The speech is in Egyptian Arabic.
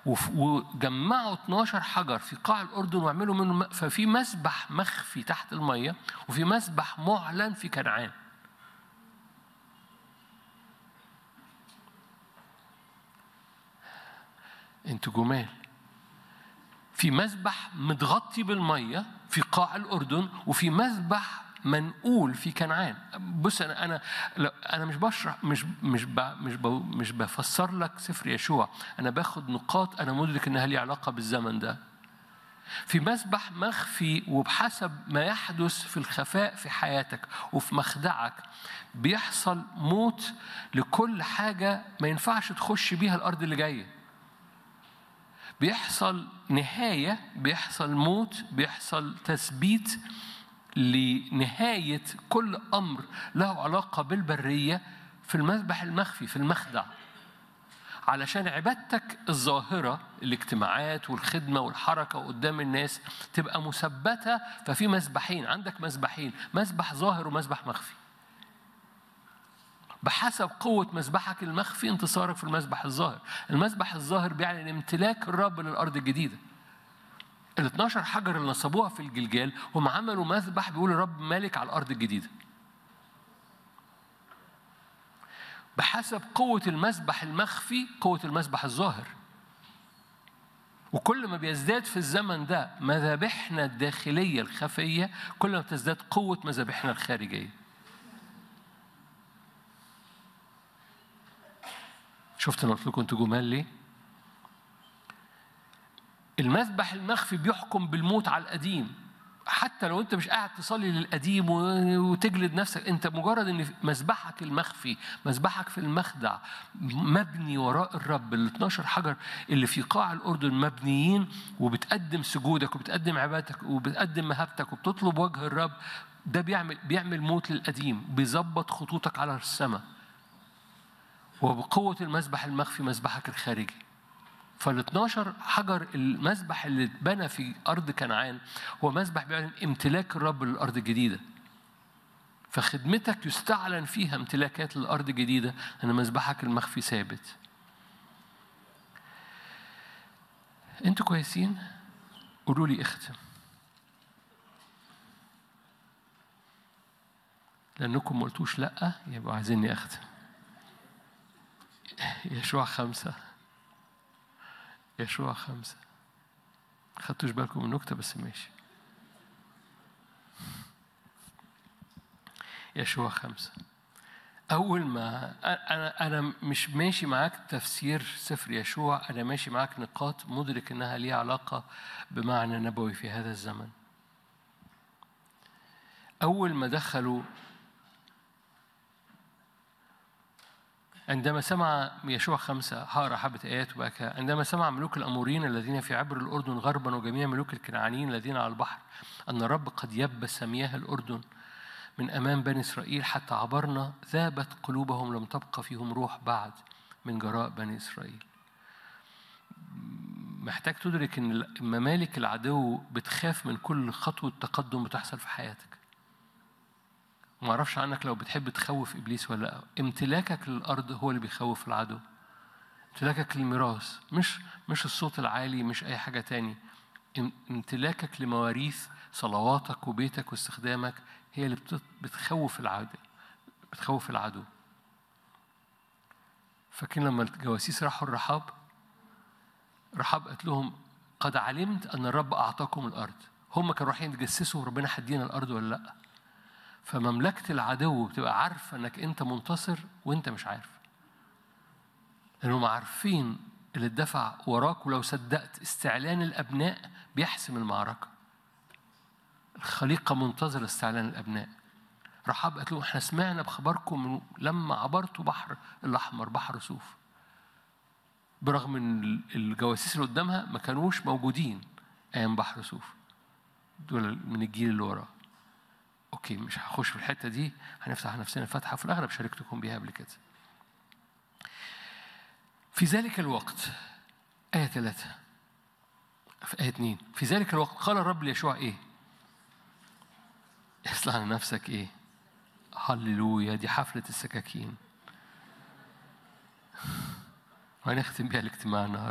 وف- وجمعوا 12 حجر في قاع الأردن وعملوا منه م- ففي مسبح مخفي تحت المية وفي مسبح معلن في كنعان انتوا جمال في مسبح متغطي بالميه في قاع الاردن وفي مسبح منقول في كنعان بص انا انا لا، انا مش بشرح مش مش ب مش ب مش بفسر لك سفر يشوع انا باخد نقاط انا مدرك انها ليها علاقه بالزمن ده في مسبح مخفي وبحسب ما يحدث في الخفاء في حياتك وفي مخدعك بيحصل موت لكل حاجه ما ينفعش تخش بيها الارض اللي جايه بيحصل نهاية بيحصل موت بيحصل تثبيت لنهاية كل أمر له علاقة بالبرية في المذبح المخفي في المخدع علشان عبادتك الظاهرة الاجتماعات والخدمة والحركة قدام الناس تبقى مثبتة ففي مسبحين عندك مسبحين مسبح ظاهر ومسبح مخفي بحسب قوة مسبحك المخفي انتصارك في المسبح الظاهر المسبح الظاهر بيعلن امتلاك الرب للأرض الجديدة ال 12 حجر اللي نصبوها في الجلجال هم عملوا مذبح بيقول الرب مالك على الأرض الجديدة بحسب قوة المسبح المخفي قوة المسبح الظاهر وكل ما بيزداد في الزمن ده مذابحنا الداخلية الخفية كل ما تزداد قوة مذابحنا الخارجية شفت انا قلت لكم انتوا جمال ليه؟ المذبح المخفي بيحكم بالموت على القديم حتى لو انت مش قاعد تصلي للقديم و- وتجلد نفسك انت مجرد ان مذبحك المخفي مذبحك في المخدع مبني وراء الرب ال 12 حجر اللي في قاع الاردن مبنيين وبتقدم سجودك وبتقدم عبادتك وبتقدم مهابتك وبتطلب وجه الرب ده بيعمل بيعمل موت للقديم بيظبط خطوطك على السماء وبقوة المسبح المخفي مسبحك الخارجي فال 12 حجر المسبح اللي اتبنى في أرض كنعان هو مسبح بيعلن امتلاك الرب للأرض الجديدة فخدمتك يستعلن فيها امتلاكات للأرض الجديدة أن مسبحك المخفي ثابت أنتوا كويسين؟ قولوا لي اختم لأنكم ما قلتوش لأ يبقوا عايزيني أختم يشوع خمسة يشوع خمسة خدتوش بالكم من النكتة بس ماشي يشوع خمسة أول ما أنا أنا مش ماشي معاك تفسير سفر يشوع أنا ماشي معاك نقاط مدرك إنها ليها علاقة بمعنى نبوي في هذا الزمن أول ما دخلوا عندما سمع يشوع خمسة هقرا حبة آيات وبقى كده. عندما سمع ملوك الأموريين الذين في عبر الأردن غربا وجميع ملوك الكنعانيين الذين على البحر أن الرب قد يبس مياه الأردن من أمام بني إسرائيل حتى عبرنا ذابت قلوبهم لم تبقى فيهم روح بعد من جراء بني إسرائيل محتاج تدرك ان ممالك العدو بتخاف من كل خطوه تقدم بتحصل في حياتك ما اعرفش عنك لو بتحب تخوف ابليس ولا لا امتلاكك للارض هو اللي بيخوف العدو امتلاكك للميراث مش مش الصوت العالي مش اي حاجه تاني ام- امتلاكك لمواريث صلواتك وبيتك واستخدامك هي اللي بت- بتخوف العدو بتخوف العدو فاكرين لما الجواسيس راحوا الرحاب رحاب قالت لهم قد علمت ان الرب اعطاكم الارض هم كانوا رايحين يتجسسوا ربنا هدينا الارض ولا لا فمملكه العدو بتبقى عارفه انك انت منتصر وانت مش عارف لانهم عارفين اللي اتدفع وراك ولو صدقت استعلان الابناء بيحسم المعركه الخليقه منتظره استعلان الابناء رحاب قالت لهم احنا سمعنا بخبركم من لما عبرتوا بحر الاحمر بحر صوف برغم ان الجواسيس اللي قدامها ما كانوش موجودين ايام بحر صوف دول من الجيل اللي وراه اوكي مش هخش في الحته دي هنفتح نفسنا فتحه في الاغلب شاركتكم بيها قبل كده في ذلك الوقت آية ثلاثة في آية اثنين في ذلك الوقت قال الرب ليشوع إيه؟ اصلح لنفسك إيه؟ هللويا دي حفلة السكاكين وهنختم بيها الاجتماع النهارده